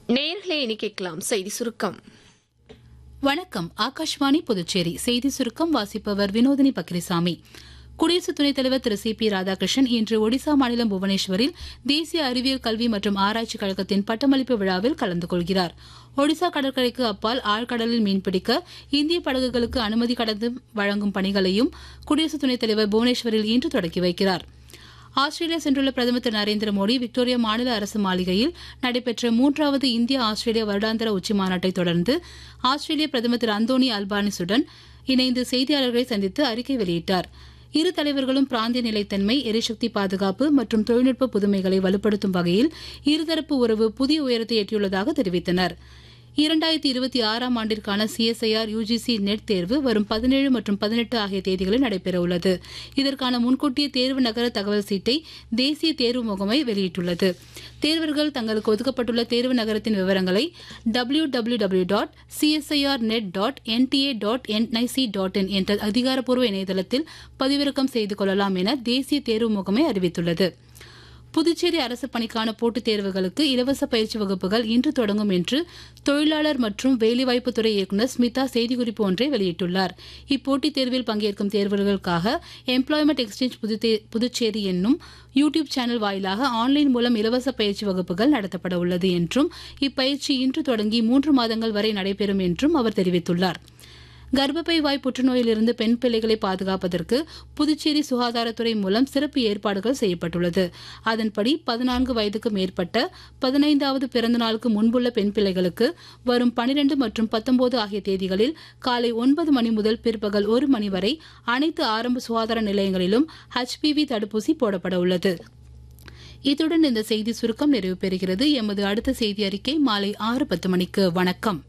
நேர்களே இனி கேட்கலாம் செய்தி சுருக்கம் வணக்கம் ஆகாஷ்வாணி புதுச்சேரி செய்தி சுருக்கம் வாசிப்பவர் வினோதினி பக்ரிசாமி குடியரசு துணைத் தலைவர் திரு சி பி ராதாகிருஷ்ணன் இன்று ஒடிசா மாநிலம் புவனேஸ்வரில் தேசிய அறிவியல் கல்வி மற்றும் ஆராய்ச்சி கழகத்தின் பட்டமளிப்பு விழாவில் கலந்து கொள்கிறார் ஒடிசா கடற்கரைக்கு அப்பால் ஆழ்கடலில் மீன்பிடிக்க இந்திய படகுகளுக்கு அனுமதி கடந்து வழங்கும் பணிகளையும் குடியரசு துணைத் தலைவர் புவனேஸ்வரில் இன்று தொடக்கி வைக்கிறார் ஆஸ்திரேலியா சென்றுள்ள பிரதமர் திரு நரேந்திர மோடி விக்டோரியா மாநில அரசு மாளிகையில் நடைபெற்ற மூன்றாவது இந்தியா ஆஸ்திரேலியா வருடாந்திர உச்சி மாநாட்டை தொடர்ந்து ஆஸ்திரேலிய பிரதமர் திரு அந்தோனி அல்பானிசுடன் இணைந்து செய்தியாளர்களை சந்தித்து அறிக்கை வெளியிட்டார் இரு தலைவர்களும் பிராந்திய நிலைத்தன்மை எரிசக்தி பாதுகாப்பு மற்றும் தொழில்நுட்ப புதுமைகளை வலுப்படுத்தும் வகையில் இருதரப்பு உறவு புதிய உயரத்தை எட்டியுள்ளதாக தெரிவித்தனா் இரண்டாயிரத்தி இருபத்தி ஆறாம் ஆண்டிற்கான சிஎஸ்ஐஆர் யுஜிசி நெட் தேர்வு வரும் பதினேழு மற்றும் பதினெட்டு ஆகிய தேதிகளில் நடைபெறவுள்ளது இதற்கான முன்கூட்டிய தேர்வு நகர தகவல் சீட்டை தேசிய தேர்வு முகமை வெளியிட்டுள்ளது தேர்வர்கள் தங்களுக்கு ஒதுக்கப்பட்டுள்ள தேர்வு நகரத்தின் விவரங்களை W W W dot CSIR net dot NTA dot NIC dot in என்ற அதிகாரப்பூர்வ இணையதளத்தில் பதிவிறக்கம் செய்து கொள்ளலாம் என தேசிய தேர்வு முகமை அறிவித்துள்ளது புதுச்சேரி அரசு பணிக்கான போட்டித் தேர்வுகளுக்கு இலவச பயிற்சி வகுப்புகள் இன்று தொடங்கும் என்று தொழிலாளர் மற்றும் வேலைவாய்ப்புத்துறை இயக்குநர் ஸ்மிதா செய்திக்குறிப்பு ஒன்றை வெளியிட்டுள்ளார் இப்போட்டித் தேர்வில் பங்கேற்கும் தேர்வர்களுக்காக எம்ப்ளாய்மெண்ட் எக்ஸ்சேஞ்ச் புதுச்சேரி என்னும் யூடியூப் சேனல் வாயிலாக ஆன்லைன் மூலம் இலவச பயிற்சி வகுப்புகள் நடத்தப்பட உள்ளது என்றும் இப்பயிற்சி இன்று தொடங்கி மூன்று மாதங்கள் வரை நடைபெறும் என்றும் அவர் தெரிவித்துள்ளார் கர்ப்பப்பை வாய் புற்றுநோயிலிருந்து பெண் பிள்ளைகளை பாதுகாப்பதற்கு புதுச்சேரி சுகாதாரத்துறை மூலம் சிறப்பு ஏற்பாடுகள் செய்யப்பட்டுள்ளது அதன்படி பதினான்கு வயதுக்கு மேற்பட்ட பதினைந்தாவது பிறந்த நாளுக்கு முன்புள்ள பெண் பிள்ளைகளுக்கு வரும் பனிரெண்டு மற்றும் பத்தொன்பது ஆகிய தேதிகளில் காலை ஒன்பது மணி முதல் பிற்பகல் ஒரு மணி வரை அனைத்து ஆரம்ப சுகாதார நிலையங்களிலும் ஹெச்பிவி தடுப்பூசி போடப்பட உள்ளது இத்துடன் இந்த செய்தி சுருக்கம் நிறைவு பெறுகிறது எமது அடுத்த செய்தி அறிக்கை மாலை ஆறு பத்து மணிக்கு வணக்கம்